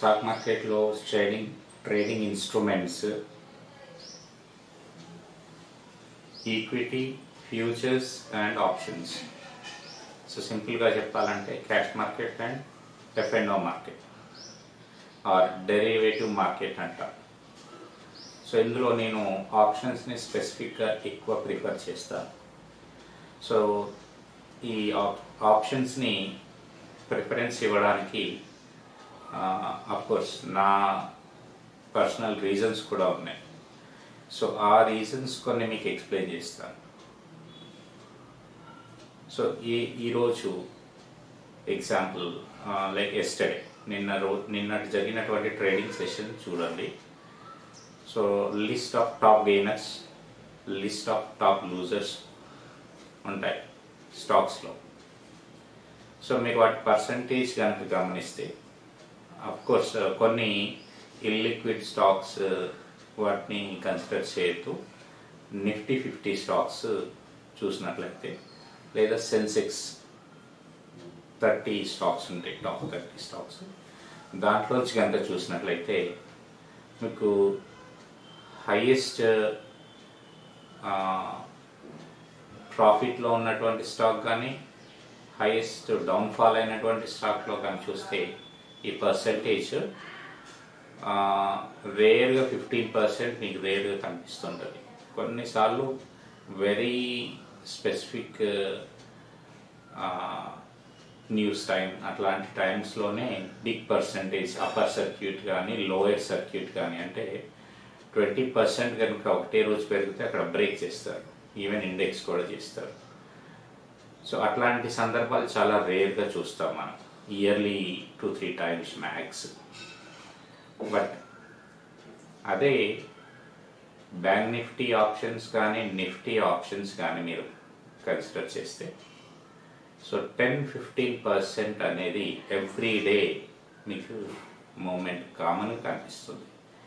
stock మార్కెట్లో trading trading instruments equity futures and options so సింపుల్గా చెప్పాలంటే cash market and F N O market or derivative market అంటారు so ఇందులో నేను ఆప్షన్స్ని స్పెసిఫిక్గా ఎక్కువ ప్రిఫర్ చేస్తాను సో ఈ ఆప్ ఆప్షన్స్ని ప్రిఫరెన్స్ ఇవ్వడానికి కోర్స్ నా పర్సనల్ రీజన్స్ కూడా ఉన్నాయి సో ఆ రీజన్స్ కొన్ని మీకు ఎక్స్ప్లెయిన్ చేస్తాను సో ఈ ఈరోజు ఎగ్జాంపుల్ లైక్ ఎస్టర్డే నిన్న రో నిన్నటి జరిగినటువంటి ట్రేడింగ్ సెషన్ చూడండి so list of top gainers list of top losers ఉంటాయి స్టాక్స్లో సో మీకు వాటి పర్సంటేజ్ కనుక గమనిస్తే కోర్స్ కొన్ని ఇల్లిక్విడ్ స్టాక్స్ వాటిని కన్సిడర్ చేయొద్దు నిఫ్టీ ఫిఫ్టీ స్టాక్స్ చూసినట్లయితే లేదా సెన్సెక్స్ థర్టీ స్టాక్స్ ఉంటాయి టాప్ థర్టీ స్టాక్స్ దాంట్లోంచి కనుక చూసినట్లయితే మీకు హైయెస్ట్ ప్రాఫిట్లో ఉన్నటువంటి స్టాక్ కానీ హైయెస్ట్ డౌన్ఫాల్ అయినటువంటి స్టాక్లో కానీ చూస్తే ఈ పర్సంటేజ్ రేర్గా ఫిఫ్టీన్ పర్సెంట్ మీకు రేర్గా కనిపిస్తుంటుంది కొన్నిసార్లు వెరీ స్పెసిఫిక్ న్యూస్ టైం అట్లాంటి టైమ్స్లోనే బిగ్ పర్సంటేజ్ అప్పర్ సర్క్యూట్ కానీ లోయర్ సర్క్యూట్ కానీ అంటే ట్వంటీ పర్సెంట్ కనుక ఒకటే రోజు పెరిగితే అక్కడ బ్రేక్ చేస్తారు ఈవెన్ ఇండెక్స్ కూడా చేస్తారు సో అట్లాంటి సందర్భాలు చాలా రేర్గా చూస్తాం మనం yearly two three times max but అదే బ్యాంక్ నిఫ్టీ ఆప్షన్స్ కానీ నిఫ్టీ ఆప్షన్స్ కానీ మీరు కన్సిడర్ చేస్తే సో టెన్ ఫిఫ్టీన్ పర్సెంట్ అనేది ఎవ్రీ డే మీకు మూమెంట్ కామన్గా కనిపిస్తుంది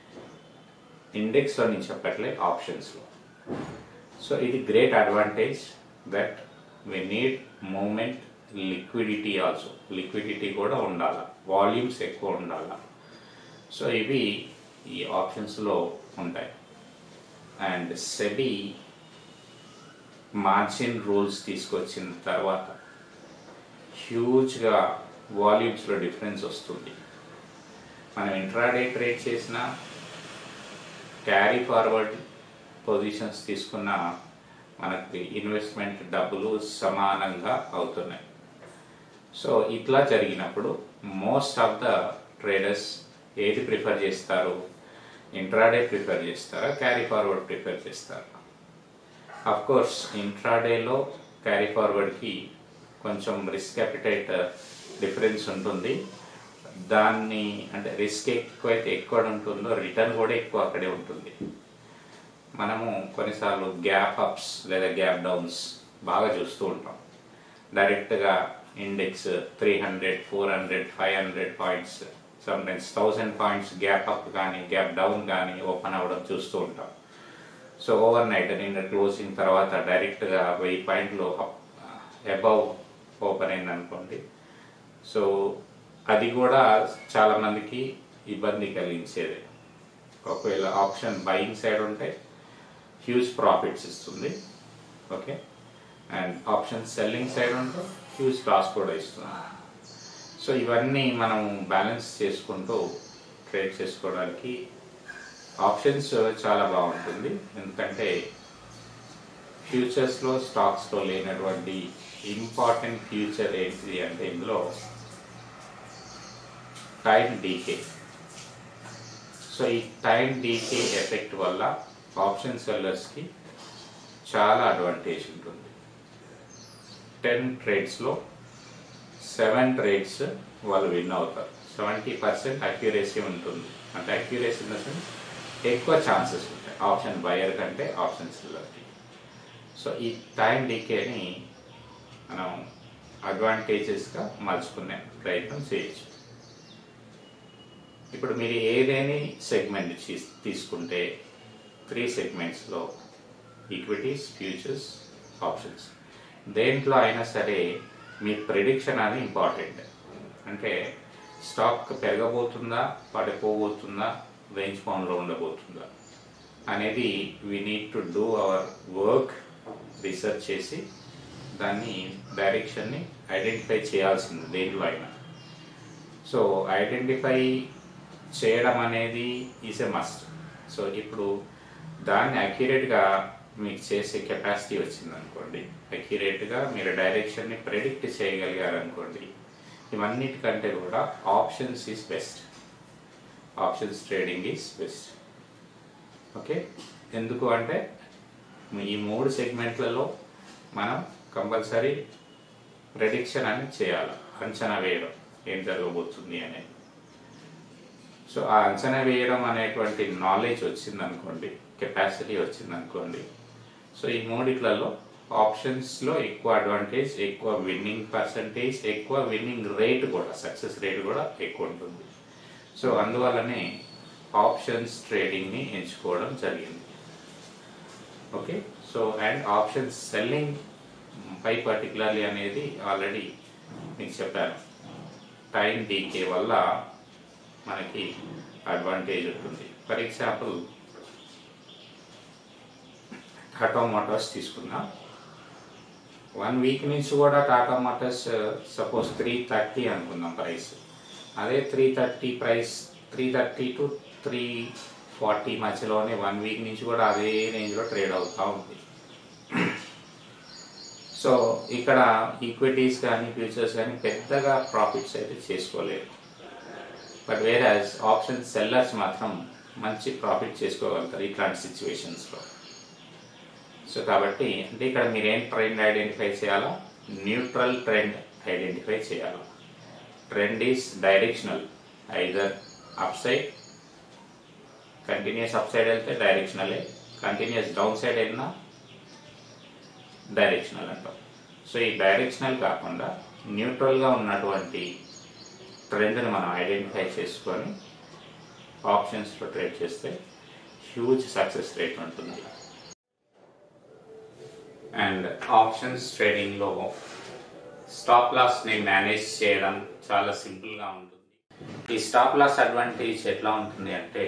ఇండెక్స్లో నేను చెప్పట్లే ఆప్షన్స్లో సో ఇది great advantage that we need movement liquidity also liquidity కూడా ఉండాలి వాల్యూమ్స్ ఎక్కువ ఉండాలి సో ఇవి ఈ ఆప్షన్స్లో ఉంటాయి అండ్ సెబీ మార్జిన్ రూల్స్ తీసుకొచ్చిన తర్వాత హ్యూజ్గా వాల్యూమ్స్లో డిఫరెన్స్ వస్తుంది మనం ఇంట్రాడే ట్రేడ్ చేసిన క్యారీ ఫార్వర్డ్ పొజిషన్స్ తీసుకున్న మనకి ఇన్వెస్ట్మెంట్ డబ్బులు సమానంగా అవుతున్నాయి సో ఇట్లా జరిగినప్పుడు మోస్ట్ ఆఫ్ ద ట్రేడర్స్ ఏది ప్రిఫర్ చేస్తారు ఇంట్రాడే ప్రిఫర్ చేస్తారా క్యారీ ఫార్వర్డ్ ప్రిఫర్ చేస్తారా అఫ్ కోర్స్ ఇంట్రాడేలో క్యారీ ఫార్వర్డ్కి కొంచెం రిస్క్ అపిటైట్ డిఫరెన్స్ ఉంటుంది దాన్ని అంటే రిస్క్ ఎక్కువైతే ఎక్కువ ఉంటుందో రిటర్న్ కూడా ఎక్కువ అక్కడే ఉంటుంది మనము కొన్నిసార్లు గ్యాప్ అప్స్ లేదా గ్యాప్ డౌన్స్ బాగా చూస్తూ ఉంటాం డైరెక్ట్గా index three hundred four hundred five hundred points sometimes thousand points gap up కానీ గ్యాప్ డౌన్ కానీ ఓపెన్ అవ్వడం చూస్తూ ఉంటాం సో ఓవర్ నైట్ నిన్న క్లోజింగ్ తర్వాత డైరెక్ట్గా వెయ్యి పాయింట్లు అబౌవ్ ఓపెన్ అయింది అనుకోండి సో అది కూడా చాలామందికి ఇబ్బంది కలిగించేది ఒకవేళ ఆప్షన్ బయింగ్ సైడ్ ఉంటే హ్యూజ్ ప్రాఫిట్స్ ఇస్తుంది okay and option selling side ఉంటే హ్యూజ్ లాస్ కూడా ఇస్తుంది సో ఇవన్నీ మనం బ్యాలెన్స్ చేసుకుంటూ ట్రేడ్ చేసుకోవడానికి ఆప్షన్స్ చాలా బాగుంటుంది ఎందుకంటే ఫ్యూచర్స్లో స్టాక్స్లో లేనటువంటి ఇంపార్టెంట్ ఫ్యూచర్ ఏంటిది అంటే ఇందులో టైం డీకే సో ఈ టైం డీకే ఎఫెక్ట్ వల్ల ఆప్షన్ సెల్లర్స్కి చాలా అడ్వాంటేజ్ ఉంటుంది టెన్ ట్రేడ్స్లో సెవెన్ ట్రేడ్స్ వాళ్ళు విన్ అవుతారు సెవెంటీ పర్సెంట్ అక్యురేసీ ఉంటుంది అంటే అక్యురేసీ ఇన్ ద సెన్స్ ఎక్కువ ఛాన్సెస్ ఉంటాయి ఆప్షన్ బయర్ కంటే ఆప్షన్ సెల్లర్కి సో ఈ టైం డీకేని మనం అడ్వాంటేజెస్గా మలుచుకునే ప్రయత్నం చేయొచ్చు ఇప్పుడు మీరు ఏదైనా సెగ్మెంట్ తీసుకుంటే త్రీ సెగ్మెంట్స్లో ఈక్విటీస్ ఫ్యూచర్స్ ఆప్షన్స్ దేంట్లో అయినా సరే మీ ప్రిడిక్షన్ అనేది ఇంపార్టెంట్ అంటే స్టాక్ పెరగబోతుందా పడిపోబోతుందా రేంజ్ బౌండ్లో ఉండబోతుందా అనేది we need to do our work research చేసి దాన్ని డైరెక్షన్ని ఐడెంటిఫై చేయాల్సింది దేంట్లో అయినా సో ఐడెంటిఫై చేయడం అనేది ఈజ్ ఎ మస్ట్ సో ఇప్పుడు దాన్ని అక్యురేట్గా మీకు చేసే కెపాసిటీ వచ్చింది అనుకోండి అక్యురేట్గా మీరు డైరెక్షన్ని ప్రెడిక్ట్ చేయగలిగారు అనుకోండి ఇవన్నిటికంటే కూడా options is best options trading is best okay ఎందుకు అంటే ఈ మూడు సెగ్మెంట్లలో మనం కంపల్సరీ ప్రెడిక్షన్ అని చేయాలి అంచనా వేయడం ఏం జరగబోతుంది అనేది సో ఆ అంచనా వేయడం అనేటువంటి నాలెడ్జ్ వచ్చింది అనుకోండి కెపాసిటీ వచ్చింది అనుకోండి సో ఈ మూడిట్లలో ఆప్షన్స్లో ఎక్కువ అడ్వాంటేజ్ ఎక్కువ విన్నింగ్ పర్సంటేజ్ ఎక్కువ విన్నింగ్ రేట్ కూడా సక్సెస్ రేట్ కూడా ఎక్కువ ఉంటుంది సో అందువల్లనే ఆప్షన్స్ ట్రేడింగ్ని ఎంచుకోవడం జరిగింది okay so and options selling పై పర్టికులర్లీ అనేది ఆల్రెడీ మీకు చెప్పాను టైం డీకే వల్ల మనకి అడ్వాంటేజ్ ఉంటుంది ఫర్ ఎగ్జాంపుల్ టాటా మోటార్స్ తీసుకుందాం వన్ వీక్ నుంచి కూడా Tata Motors suppose three thirty అనుకుందాం ప్రైస్ అదే three thirty price three thirty to three forty మధ్యలోనే వన్ వీక్ నుంచి కూడా అదే రేంజ్లో ట్రేడ్ అవుతూ ఉంది సో ఇక్కడ ఈక్విటీస్ కానీ ఫ్యూచర్స్ కానీ పెద్దగా ప్రాఫిట్స్ అయితే చేసుకోలేరు బట్ వేరాజ్ ఆప్షన్ సెల్లర్స్ మాత్రం మంచి ప్రాఫిట్ చేసుకోగలుగుతారు ఇట్లాంటి సిచ్యువేషన్స్లో సో కాబట్టి అంటే ఇక్కడ మీరు ఏం ట్రెండ్ ఐడెంటిఫై చేయాలా న్యూట్రల్ ట్రెండ్ ఐడెంటిఫై చేయాలి trend is directional either upside continues upside వెళ్తే డైరెక్షనలే కంటిన్యూస్ డౌన్ సైడ్ వెళ్ళినా డైరెక్షనల్ అంటాం సో ఈ డైరెక్షనల్ కాకుండా న్యూట్రల్గా ఉన్నటువంటి ట్రెండ్ని మనం ఐడెంటిఫై చేసుకొని ఆప్షన్స్లో ట్రేడ్ చేస్తే హ్యూజ్ సక్సెస్ రేట్ ఉంటుంది అండ్ ఆప్షన్స్ ట్రేడింగ్లో స్టాప్ లాస్ని మేనేజ్ చేయడం చాలా సింపుల్గా ఉంటుంది ఈ స్టాప్ లాస్ అడ్వాంటేజ్ ఎట్లా ఉంటుంది అంటే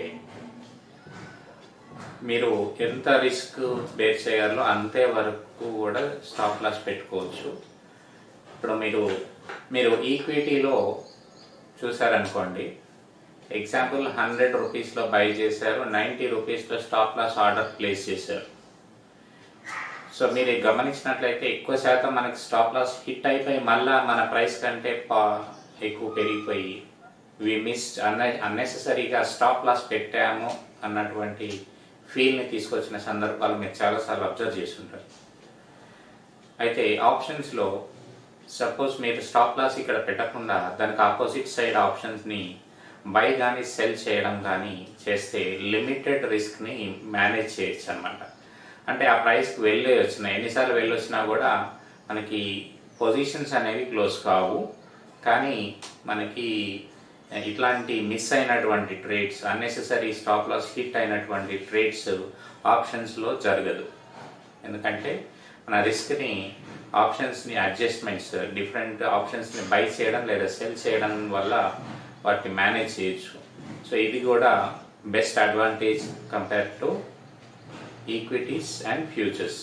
మీరు ఎంత రిస్క్ బేర్ చేయాలో అంతే వరకు కూడా స్టాప్ లాస్ పెట్టుకోవచ్చు ఇప్పుడు మీరు మీరు ఈక్విటీలో చూసారనుకోండి ఎగ్జాంపుల్ హండ్రెడ్ రూపీస్లో బై చేశారు నైంటీ రూపీస్లో స్టాప్ లాస్ ఆర్డర్ ప్లేస్ చేశారు సో మీరు గమనించినట్లయితే ఎక్కువ శాతం మనకి స్టాప్ లాస్ హిట్ అయిపోయి మళ్ళా మన ప్రైస్ కంటే పా- ఎక్కువ పెరిగిపోయి వి మిస్ అన్న అన్నెసెసరీగా స్టాప్ లాస్ పెట్టాము అన్నటువంటి ఫీల్ని తీసుకొచ్చిన సందర్భాలు మీరు చాలాసార్లు అబ్జర్వ్ చేస్తుంటారు అయితే ఆప్షన్స్లో సపోజ్ మీరు స్టాప్ లాస్ ఇక్కడ పెట్టకుండా దానికి ఆపోజిట్ సైడ్ ఆప్షన్స్ని బై కానీ సెల్ చేయడం కానీ చేస్తే లిమిటెడ్ రిస్క్ని మేనేజ్ చేయొచ్చు అనమాట అంటే ఆ ప్రైస్కి వెళ్ళి వచ్చినా ఎన్నిసార్లు వెళ్ళి వచ్చినా కూడా మనకి పొజిషన్స్ అనేవి క్లోజ్ కావు కానీ మనకి ఇట్లాంటి మిస్ అయినటువంటి trades unnecessary stop loss hit అయినటువంటి ట్రేడ్స్ ఆప్షన్స్లో జరగదు ఎందుకంటే మన రిస్క్ని ఆప్షన్స్ని అడ్జస్ట్మెంట్స్ డిఫరెంట్ ఆప్షన్స్ని బై చేయడం లేదా సెల్ చేయడం వల్ల వాటిని మేనేజ్ చేయొచ్చు సో ఇది కూడా best advantage compare to equities and futures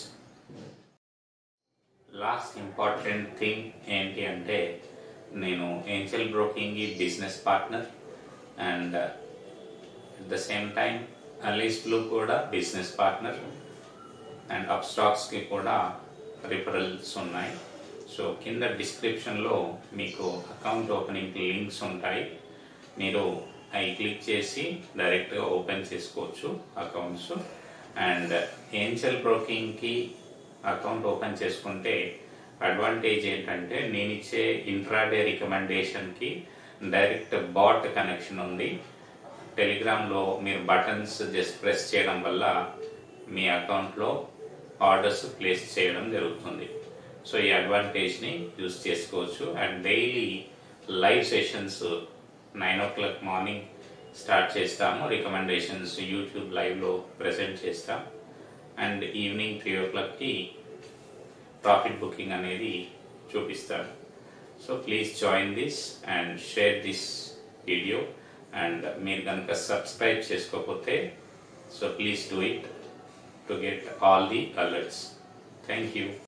last important thing ఏంటి అంటే నేను Angel broking business partner and at the same time Alice Blue కూడా బిజినెస్ పార్ట్నర్ అండ్ అప్ స్టాక్స్కి కూడా రిఫరల్స్ ఉన్నాయి సో కింద డిస్క్రిప్షన్లో మీకు అకౌంట్ ఓపెనింగ్ లింక్స్ ఉంటాయి మీరు అవి క్లిక్ చేసి డైరెక్ట్గా ఓపెన్ చేసుకోవచ్చు అకౌంట్స్ అండ్ ఏంజల్ బ్రోకింగ్కి అకౌంట్ ఓపెన్ చేసుకుంటే అడ్వాంటేజ్ ఏంటంటే నేను ఇచ్చే ఇంట్రాడే రికమెండేషన్కి డైరెక్ట్ బాట్ కనెక్షన్ ఉంది టెలిగ్రామ్లో మీరు బటన్స్ జస్ట్ ప్రెస్ చేయడం వల్ల మీ అకౌంట్లో ఆర్డర్స్ ప్లేస్ చేయడం జరుగుతుంది సో ఈ అడ్వాంటేజ్ని యూస్ చేసుకోవచ్చు and daily live sessions nine o'clock morning start చేస్తాము రికమెండేషన్స్ యూట్యూబ్ లైవ్లో ప్రజెంట్ చేస్తాం అండ్ ఈవినింగ్ త్రీ ఓ క్లాక్కి ప్రాఫిట్ బుకింగ్ అనేది చూపిస్తాను so please join this and share this video and మీరు కనుక సబ్స్క్రైబ్ చేసుకోకపోతే so please do it to get all the alerts thank you